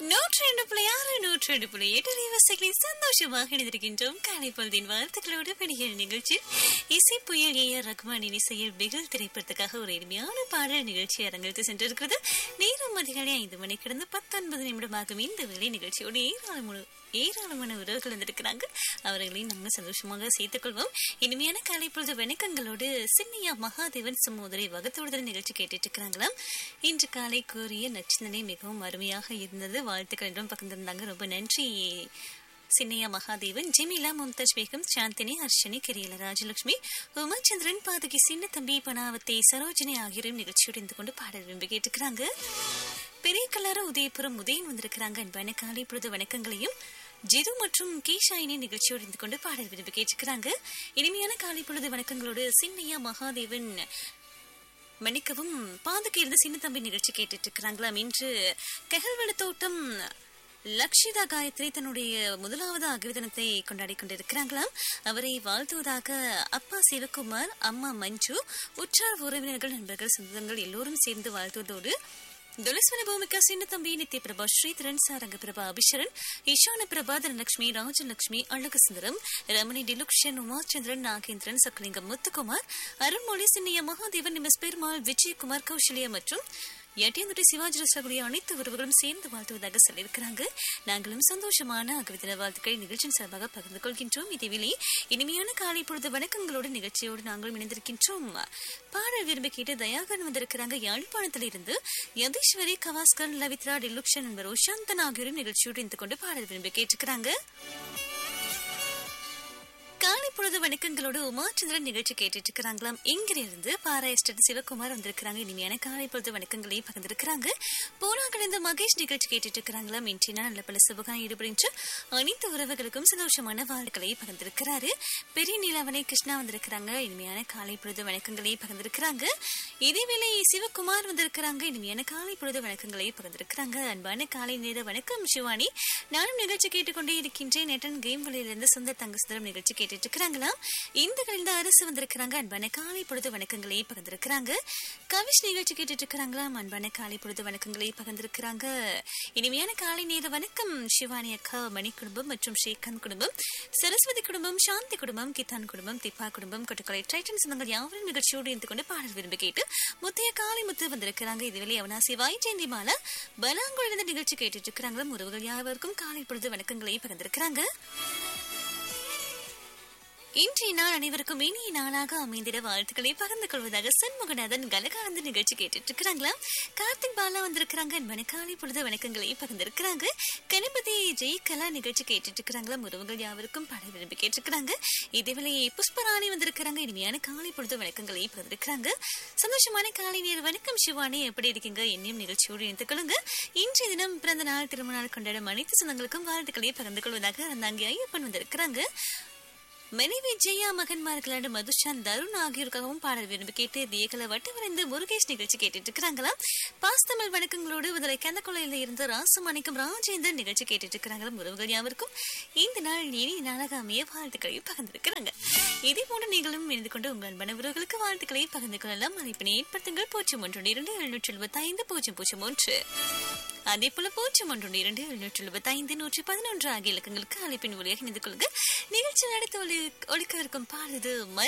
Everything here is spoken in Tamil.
நூற்றி ரெண்டு புள்ளி ஆறு நூற்றி ரெண்டு புள்ளி எட்டு ரிவர்சைகளில் சந்தோஷமாக இணைந்திருக்கின்றோம் காலை பொழுதின் வாழ்த்துக்களோடு பணிகள் நிகழ்ச்சி இசை புயல் ஏ ஆர் ரஹ்மானின் இசையில் பிகில் திரைப்படத்துக்காக ஒரு இனிமையான பாடல் நிகழ்ச்சி அரங்கெடுத்து சென்றிருக்கிறது நேரம் அதிகாலை ஐந்து மணி கிடந்து பத்தொன்பது நிமிடமாகும் இந்த வேலை நிகழ்ச்சியோடு ஏராளமான ஏராளமான உறவுகள் வந்திருக்கிறாங்க அவர்களையும் நாங்கள் சந்தோஷமாக சேர்த்துக் கொள்வோம் இனிமையான காலை பொழுது வணக்கங்களோடு சின்னையா மகாதேவன் சமோதரி வகத்தோடுதல் நிகழ்ச்சி கேட்டுட்டு இருக்கிறாங்களாம் இன்று காலை கூறிய நச்சிந்தனை மிகவும் அருமையாக இருந்தது வாழ்த்துக்கள் என்றும் பகிர்ந்திருந்தாங்க ரொம்ப நன்றி சின்னையா மகாதேவன் ஜெமிலா மும்தாஜ் பேகம் சாந்தினி ஹர்ஷினி கிரியல ராஜலட்சுமி உமாச்சந்திரன் பாதகி சின்ன தம்பி பனாவத்தை சரோஜினி ஆகியோரும் நிகழ்ச்சியோடு இருந்து கொண்டு பாடல் விரும்பி கேட்டுக்கிறாங்க பெரிய கல்லார உதயபுரம் உதயன் வந்திருக்கிறாங்க அன்பான காலை பொழுது வணக்கங்களையும் ஜிது மற்றும் கேஷாயினி நிகழ்ச்சியோடு இருந்து கொண்டு பாடல் விரும்பி கேட்டுக்கிறாங்க இனிமையான காலை பொழுது வணக்கங்களோடு சின்னையா மகாதேவன் மன்னிக்கவும் பாதுக்கு இருந்து சின்ன தம்பி நிகழ்ச்சி கேட்டுட்டு இருக்கிறாங்களாம் இன்று கெகல்வெள தோட்டம் லக்ஷிதா காயத்ரி தன்னுடைய முதலாவது அகிர்தனத்தை கொண்டாடி கொண்டிருக்கிறாங்களாம் அவரை வாழ்த்துவதாக அப்பா சிவகுமார் அம்மா மஞ்சு உற்றார் உறவினர்கள் நண்பர்கள் சொந்தங்கள் எல்லோரும் சேர்ந்து வாழ்த்துவதோடு துலஸ்வன பூமிகா சின்ன தம்பி நித்ய பிரபா ஸ்ரீதரன் சாரங்க பிரபா அபிஷரன் ஈஷான பிரபா தனலட்சுமி ராஜலட்சுமி அழகு சுந்தரம் ரமணி டிலுக்ஷன் உமாச்சந்திரன் நாகேந்திரன் சக்கலிங்கம் முத்துக்குமார் அருண்மொழி சின்னைய மகாதேவன் எம் எஸ் பெருமாள் விஜயகுமார் கௌசல்யா மற்றும் எட்டியந்துறை சிவாஜி ரசகுடைய அனைத்து உறவுகளும் சேர்ந்து வாழ்த்துவதாக சொல்லியிருக்கிறாங்க நாங்களும் சந்தோஷமான அகவிதின வாழ்த்துக்களை நிகழ்ச்சியின் சார்பாக பகிர்ந்து கொள்கின்றோம் இதேவேளை இனிமையான காலை பொழுது வணக்கங்களோடு நிகழ்ச்சியோடு நாங்களும் இணைந்திருக்கின்றோம் பாடல் விரும்பி கேட்டு தயாகரன் வந்திருக்கிறாங்க யாழ்ப்பாணத்தில் இருந்து யதீஸ்வரி கவாஸ்கர் லவித்ரா டிலுக்ஷன் என்பவர் உஷாந்தன் ஆகியோரும் நிகழ்ச்சியோடு இருந்து கொண்டு பாடல் விரும்பி கேட்டிருக்கிறாங்க காலை பொழுது வணக்கங்களோடு உமாச்சந்திரன் நிகழ்ச்சி கேட்டுட்டு இருக்கிறாங்களாம் இங்கிருந்து பாராயஸ்டர் சிவகுமார் வந்திருக்கிறாங்க இனிமையான காலை பொழுது வணக்கங்களையும் பகிர்ந்திருக்கிறாங்க போனா கலந்த மகேஷ் நிகழ்ச்சி கேட்டுட்டு இருக்கிறாங்களாம் இன்றினா நல்ல பல சுபகம் ஈடுபடுகின்ற அனைத்து உறவுகளுக்கும் சந்தோஷமான வாழ்த்துக்களை பகிர்ந்திருக்கிறாரு பெரிய நீலாவணை கிருஷ்ணா வந்திருக்கிறாங்க இனிமையான காலை பொழுது வணக்கங்களை பகிர்ந்திருக்கிறாங்க இதேவேளை சிவகுமார் வந்திருக்கிறாங்க இனிமையான காலை பொழுது வணக்கங்களை பகிர்ந்திருக்கிறாங்க அன்பான காலை நேர வணக்கம் சிவானி நானும் நிகழ்ச்சி கேட்டுக்கொண்டே இருக்கின்றேன் நெட்டன் கேம் வழியிலிருந்து சுந்தர் தங்கசுந்தரம் நிகழ்ச்சி கேட்டுட்டு இருக்கிறாங்களாம் இந்த கலந்த அரசு வந்திருக்கிறாங்க அன்பான காலை பொழுது வணக்கங்களை பகிர்ந்திருக்கிறாங்க கவிஷ் நிகழ்ச்சி கேட்டுட்டு இருக்கிறாங்களாம் அன்பான காலை பொழுது வணக்கங்களை பகிர்ந்திருக்கிறாங்க இனிமையான காலை நேர வணக்கம் சிவானி அக்கா மணி குடும்பம் மற்றும் ஸ்ரீகாந்த் குடும்பம் சரஸ்வதி குடும்பம் சாந்தி குடும்பம் கித்தான் குடும்பம் திப்பா குடும்பம் கொட்டுக்கலை டைட்டன் சொந்தங்கள் யாவரும் நிகழ்ச்சியோடு இருந்து கொண்டு பாடல் விரும்பி கேட்டு முத்தைய காலை முத்து வந்திருக்கிறாங்க இதுவரை அவனாசி வாய் ஜெயந்தி மாலா பலாங்குள் இருந்த நிகழ்ச்சி கேட்டுட்டு இருக்கிறாங்களும் உறவுகள் யாவருக்கும் காலை பொழுது வணக்கங்களை பகிர்ந்திருக்கிறாங்க இன்றைய நாள் அனைவருக்கும் இனிய நாளாக அமைந்திட வாழ்த்துக்களை பகிர்ந்து கொள்வதாக சண்முகநாதன் கலகாலந்த நிகழ்ச்சி கேட்டுட்டு இருக்கிறாங்களா கார்த்திக் பாலா வந்திருக்கிறாங்க மணக்காலை பொழுது வணக்கங்களை பகிர்ந்திருக்கிறாங்க கணபதி ஜெயகலா நிகழ்ச்சி கேட்டுட்டு இருக்கிறாங்களா உறவுகள் யாவருக்கும் பாட விரும்பி கேட்டிருக்கிறாங்க இதேவேளை புஷ்பராணி வந்திருக்கிறாங்க இனிமையான காலை பொழுது வணக்கங்களை பகிர்ந்திருக்கிறாங்க சந்தோஷமான காலை நேர வணக்கம் சிவானி எப்படி இருக்கீங்க என்னையும் நிகழ்ச்சியோடு இணைத்துக் கொள்ளுங்க இன்றைய தினம் பிறந்த நாள் திருமண நாள் கொண்டாடும் அனைத்து சொந்தங்களுக்கும் வாழ்த்துக்களை பகிர்ந்து கொள்வதாக அங்கே ஐயப்பன் வந்திருக்கிறாங்க மனைவி ஜெயா மகன்மார்களான மதுஷான் தருண் ஆகியோருக்காகவும் பாடல் விரும்பி கேட்டு தியகல வட்டவரைந்து முருகேஷ் நிகழ்ச்சி கேட்டுட்டு இருக்கிறாங்களா பாஸ்தமிழ் வணக்கங்களோடு விதலை கந்தக்குளையில இருந்து ராசமாணிக்கம் ராஜேந்திரன் நிகழ்ச்சி கேட்டுட்டு இருக்கிறாங்களா உறவுகள் யாவருக்கும் இந்த நாள் இனி நாளாக அமைய வாழ்த்துக்களை பகிர்ந்திருக்கிறாங்க இதே போன்று நீங்களும் இணைந்து கொண்டு உங்கள் அன்பான உறவுகளுக்கு வாழ்த்துக்களை பகிர்ந்து கொள்ளலாம் அழைப்பினை ஏற்படுத்துங்கள் பூஜ்ஜியம் ஒன்று இரண்டு எழுநூற்றி எழுபத்தி ஐந்து பூஜ்ஜியம் பூஜ்ஜியம் ஒன்று அதே போல பூஜ்ஜியம் ஒன்று இரண்டு எழுநூற்றி எழுபத்தி ஐந்து நூற்றி பதினொன்று ஆகிய இலக்கங்களுக்கு அழைப்பின் வழியாக இணைந்து கொள்ளுங்க நிகழ்ச்சி நடத்த ஒளி ஒழிக்க இருக்கும் பாடுது